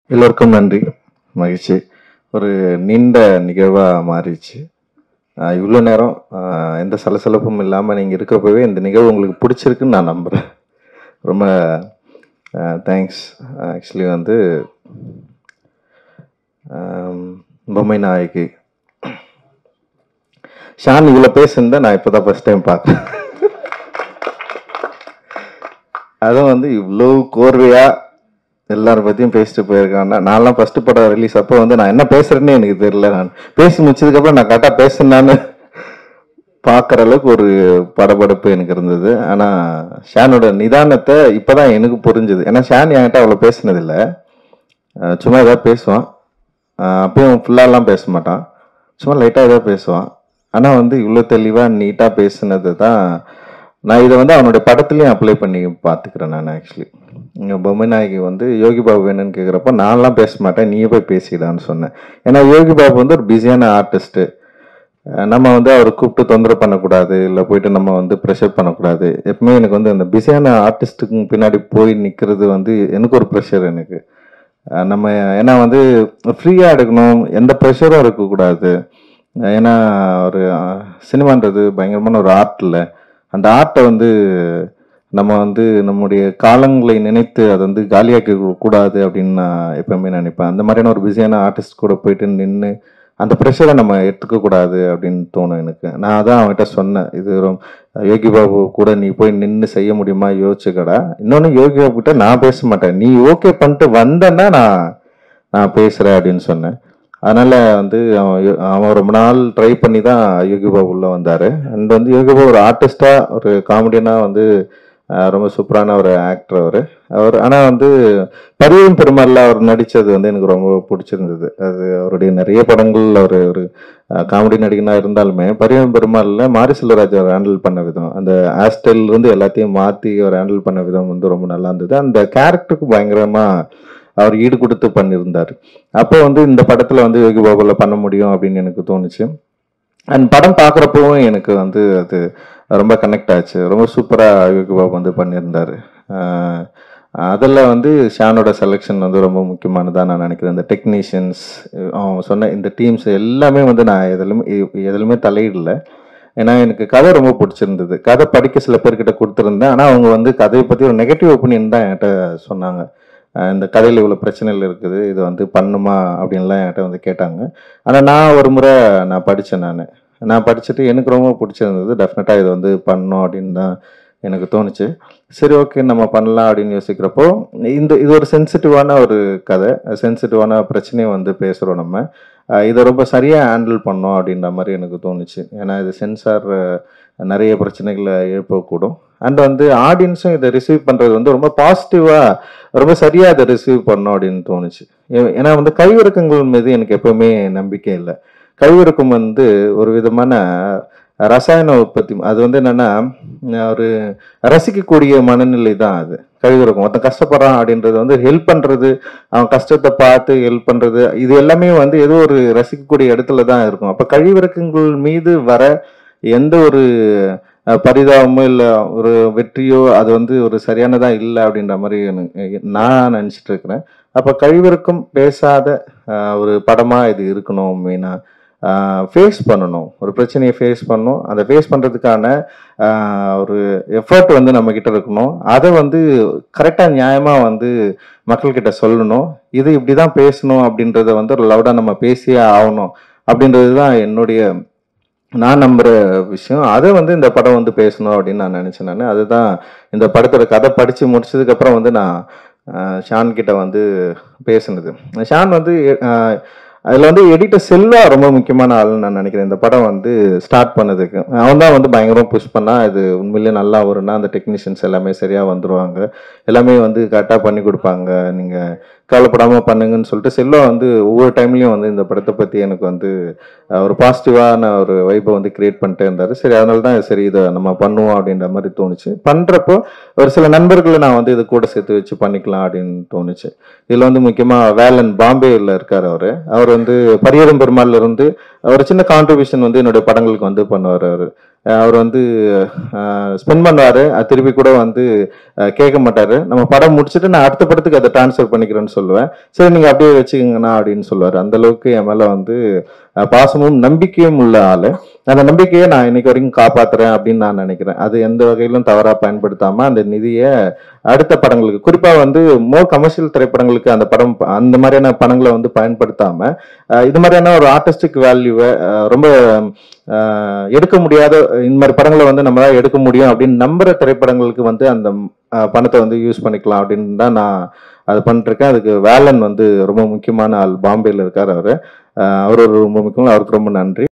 எல்லோருக்கும் நன்றி மகிழ்ச்சி ஒரு நீண்ட நிகழ்வாக மாறிடுச்சு இவ்வளோ நேரம் ஆஹ் எந்த சலசலப்பும் இல்லாமல் நீங்கள் இருக்கிறப்பவே இந்த நிகழ்வு உங்களுக்கு பிடிச்சிருக்குன்னு நான் நம்புகிறேன் ரொம்ப தேங்க்ஸ் ஆக்சுவலி வந்து ஆம், பொம்மை நாயகி ஷான் இவ்வளோ பேசுனதை நான் இப்போ தான் ஃபஸ்ட் டைம் பார்க்குறேன் அதுவும் வந்து இவ்வளோ கோர்வையாக எல்லார பற்றியும் பேசிட்டு போயிருக்காங்க நான்லாம் ஃபர்ஸ்ட் படம் ரிலீஸ் அப்போ வந்து நான் என்ன பேசுறேன்னு எனக்கு தெரியல நான் பேசி முடிச்சதுக்கப்புறம் நான் கரெக்டாக பேசுனான்னு பார்க்குற அளவுக்கு ஒரு படபடப்பு எனக்கு இருந்தது ஆனால் ஷானோட நிதானத்தை இப்போதான் எனக்கு புரிஞ்சுது ஏன்னா ஷான் என்கிட்ட அவ்வளோ பேசினதில்லை அஹ் சும்மா ஏதாவது பேசுவான் அஹ் அப்பயும் ஃபுல்லாலாம் பேச மாட்டான் சும்மா லைட்டாக ஏதாவது பேசுவான் ஆனால் வந்து இவ்வளோ தெளிவாக நீட்டாக பேசுனது தான் நான் இதை வந்து அவனுடைய படத்துலையும் அப்ளை பண்ணி பார்த்துக்கிறேன் நான் ஆக்சுவலி இங்கே பொம்மை நாயகி வந்து யோகி பாபு வேணும்னு கேட்குறப்ப நான்லாம் பேச மாட்டேன் நீயே போய் பேசிடான்னு சொன்னேன் ஏன்னா யோகி பாபு வந்து ஒரு பிஸியான ஆர்டிஸ்ட்டு நம்ம வந்து அவரை கூப்பிட்டு தொந்தரவு பண்ணக்கூடாது இல்லை போயிட்டு நம்ம வந்து ப்ரெஷர் பண்ணக்கூடாது எப்பவுமே எனக்கு வந்து அந்த பிஸியான ஆர்டிஸ்ட்டுக்கு பின்னாடி போய் நிற்கிறது வந்து எனக்கு ஒரு ப்ரெஷர் எனக்கு அஹ் நம்ம ஏன்னா வந்து ஃப்ரீயாக எடுக்கணும் எந்த ப்ரெஷரும் இருக்கக்கூடாது ஏன்னா ஒரு அஹ், சினிமான்றது பயங்கரமான ஒரு ஆர்ட் இல்லை அந்த ஆர்ட்டை வந்து நம்ம வந்து நம்முடைய காலங்களை நினைத்து அதை வந்து காலியாக்கி கூடாது அப்படின்னு நான் எப்பவுமே நினைப்பேன் அந்த மாதிரியான ஒரு பிஸியான ஆர்டிஸ்ட் கூட போயிட்டு நின்று அந்த ப்ரெஷரை நம்ம எடுத்துக்க கூடாது அப்படின்னு தோணும் எனக்கு நான் அதான் அவன்கிட்ட சொன்னேன் இது ரொம்ப யோகி பாபு கூட நீ போய் நின்று செய்ய முடியுமா யோசிச்சுக்கடா இன்னொன்று யோகி பாபு கிட்ட நான் பேச மாட்டேன் நீ ஓகே பண்ணிட்டு வந்தேன்னா நான் நான் பேசுகிறேன் அப்படின்னு சொன்னேன் அதனால வந்து அவன் யோ- அவன் ரொம்ப நாள் ட்ரை பண்ணி தான் யோகி பாபு உள்ள வந்தார் அண்ட் வந்து யோகி பாபு ஒரு ஆர்டிஸ்டாக ஒரு காமெடியனாக வந்து அஹ், ரொம்ப சூப்பரான ஒரு ஆக்டர் அவர் அவர் ஆனால் வந்து பரிவும் பெருமாள்ல அவர் நடித்தது வந்து எனக்கு ரொம்ப பிடிச்சிருந்தது அது அவருடைய நிறைய படங்கள் அவர் ஒரு காமெடி நடிகனாக இருந்தாலுமே பரிவும் பெருமாள்ல மாரி செல்வராஜ் அவர் ஹேண்டில் பண்ண விதம் அந்த ஹேர்ஸ்டைல் இருந்து எல்லாத்தையும் மாற்றி அவர் ஹேண்டில் பண்ண விதம் வந்து ரொம்ப நல்லா இருந்தது அந்த கேரக்டருக்கு பயங்கரமாக அவர் ஈடு கொடுத்து பண்ணியிருந்தார் அப்போ வந்து இந்த படத்தில் வந்து யோகி பாபுல பண்ண முடியும் அப்படின்னு எனக்கு தோணுச்சு அண்ட் படம் பார்க்குறப்பவும் எனக்கு வந்து அது ரொம்ப கனெக்ட் ஆச்சு ரொம்ப சூப்பராக யோகி பாபு வந்து பண்ணியிருந்தார் அதில் வந்து ஷானோட செலெக்ஷன் வந்து ரொம்ப முக்கியமானதாக நான் நினைக்கிறேன் இந்த டெக்னீஷியன்ஸ் அவன் சொன்ன இந்த டீம்ஸ் எல்லாமே வந்து நான் எதிலுமே எதுலுமே தலையிடல ஏன்னா எனக்கு கதை ரொம்ப பிடிச்சிருந்தது கதை படிக்க சில பேர்கிட்ட கொடுத்துருந்தேன் ஆனால் அவங்க வந்து கதையை பற்றி ஒரு நெகட்டிவ் ஒப்பீனியன் தான் என்கிட்ட சொன்னாங்க அஹ் இந்த கதையில் இவ்வளோ பிரச்சனைகள் இருக்குது இது வந்து பண்ணுமா அப்படின்லாம் என்கிட்ட வந்து கேட்டாங்க ஆனால் நான் ஒரு முறை நான் படித்தேன் நான் நான் படிச்சுட்டு எனக்கு ரொம்ப பிடிச்சிருந்தது டெஃபினட்டாக இது வந்து பண்ணணும் அப்படின்னு தான் எனக்கு தோணுச்சு சரி ஓகே நம்ம பண்ணலாம் அப்படின்னு யோசிக்கிறப்போ இந்த இது ஒரு சென்சிட்டிவான ஒரு கதை சென்சிட்டிவான பிரச்சனையை வந்து பேசுகிறோம் நம்ம அஹ் இதை ரொம்ப சரியாக ஹேண்டில் பண்ணோம் அப்படின்ற மாதிரி எனக்கு தோணுச்சு ஏன்னா இது சென்சார் நிறைய பிரச்சனைகளை எழுப்பக்கூடும் அண்ட் வந்து ஆடியன்ஸும் இதை ரிசீவ் பண்ணுறது வந்து ரொம்ப பாசிட்டிவாக ரொம்ப சரியாக இதை ரிசீவ் பண்ணோம் அப்படின்னு தோணுச்சு ஏ- ஏன்னா வந்து கைவிறக்கங்கள் மீது எனக்கு எப்பவுமே நம்பிக்கை இல்லை கைவிறக்கம் வந்து ஒரு விதமான ரசாயன உற்பத்தி அது வந்து என்னன்னா ஒரு ரசிக்கக்கூடிய மனநிலை தான் அது கழிவிறக்கம் ஒருத்தன் கஷ்டப்படுறான் அப்படின்றது வந்து ஹெல்ப் பண்றது அவன் கஷ்டத்தை பார்த்து ஹெல்ப் பண்றது இது எல்லாமே வந்து ஏதோ ஒரு ரசிக்கக்கூடிய இடத்துல தான் இருக்கும் அப்ப கழிவிறக்கங்கள் மீது வர எந்த ஒரு அஹ், பரிதாபமோ இல்லை ஒரு வெற்றியோ அது வந்து ஒரு சரியானதா இல்லை அப்படின்ற மாதிரி எனக்கு நான் நினச்சிட்டு இருக்கிறேன் அப்போ கழிவிறக்கம் பேசாத அஹ், ஒரு படமா இது இருக்கணும் மெயினாக ஃபேஸ் பண்ணணும் ஒரு பிரச்சனையை ஃபேஸ் பண்ணணும் அந்த ஃபேஸ் பண்ணுறதுக்கான ஒரு எஃபர்ட் வந்து நம்ம கிட்ட இருக்கணும் அதை வந்து கரெக்டாக நியாயமாக வந்து மக்கள்கிட்ட சொல்லணும் இது இப்படி தான் பேசணும் அப்படின்றத வந்து ஒரு லவுடாக நம்ம பேசியே ஆகணும் அப்படின்றது தான் என்னுடைய நான் நம்புற விஷயம் அதை வந்து இந்த படம் வந்து பேசணும் அப்படின்னு நான் நினைச்சேன் நான் அதுதான் இந்த படத்தோட கதை படிச்சு முடிச்சதுக்கு அப்புறம் வந்து நான் அஹ், ஷான் கிட்ட வந்து பேசுனது ஷான் வந்து அஹ், அதுல வந்து எடிட்டர் செல்வா ரொம்ப முக்கியமான ஆளுன்னு நான் நினைக்கிறேன் இந்த படம் வந்து ஸ்டார்ட் பண்ணதுக்கு அவன் தான் வந்து பயங்கரமா புஷ் பண்ணா இது உண்மையிலேயே நல்லா வரும்னா அந்த டெக்னீஷியன்ஸ் எல்லாமே சரியா வந்துருவாங்க எல்லாமே வந்து கரெக்டாக பண்ணி கொடுப்பாங்க நீங்க கவலைப்படாம பண்ணுங்கன்னு சொல்லிட்டு செல்வா வந்து ஒவ்வொரு டைம்லயும் வந்து இந்த படத்தை பத்தி எனக்கு வந்து அஹ், ஒரு பாசிட்டிவான ஒரு வைப்பை வந்து கிரியேட் பண்ணிட்டே இருந்தாரு சரி அதனால தான் சரி இதை நம்ம பண்ணுவோம் அப்படின்ற மாதிரி தோணுச்சு பண்றப்போ ஒரு சில நண்பர்களை நான் வந்து இது கூட சேர்த்து வச்சு பண்ணிக்கலாம் அப்படின்னு தோணுச்சு இதுல வந்து முக்கியமா வேலன் பாம்பேல இருக்காரு அவரு அவர் வந்து பரியரும் பெருமாள்ல இருந்து ஒரு சின்ன கான்ட்ரிபியூஷன் வந்து என்னுடைய படங்களுக்கு வந்து பண்ணுவார் அவர் அவர் வந்து ஸ்பெண்ட் பண்ணுவார் திருப்பி கூட வந்து அஹ், கேட்க மாட்டாரு நம்ம படம் முடிச்சுட்டு நான் அடுத்த படத்துக்கு அதை ட்ரான்ஸ்ஃபர் பண்ணிக்கிறேன்னு சொல்லுவேன் சரி நீங்க அப்படியே வச்சுக்கோங்கண்ணா அப்படின்னு சொல்லுவார் அந்த அளவுக்கு என் மேல வந்து அஹ், பாசமும் நம்பிக்கையும் உள்ள ஆளு அந்த நம்பிக்கையை நான் இன்னைக்கு வரைக்கும் காப்பாத்துறேன் அப்படின்னு நான் நினைக்கிறேன் அது எந்த வகையிலும் தவறா பயன்படுத்தாம அந்த நிதியை அடுத்த படங்களுக்கு குறிப்பா வந்து மோர் கமர்ஷியல் திரைப்படங்களுக்கு அந்த படம் அந்த மாதிரியான படங்களை வந்து பயன்படுத்தாம அஹ், இது மாதிரியான ஒரு ஆர்டிஸ்டிக் வேல்யூவை ரொம்ப அஹ், எடுக்க முடியாத இந்த மாதிரி படங்களை வந்து நம்மளால எடுக்க முடியும் அப்படின்னு நம்புற திரைப்படங்களுக்கு வந்து அந்த அஹ், பணத்தை வந்து யூஸ் பண்ணிக்கலாம் அப்படின்னு தான் நான் அது பண்ணிருக்கேன் அதுக்கு வேலன் வந்து ரொம்ப முக்கியமான ஆள் பாம்பேல இருக்கார் அவரு அஹ், அவர் ஒரு ரொம்ப முக்கியமான அவருக்கு ரொம்ப நன்றி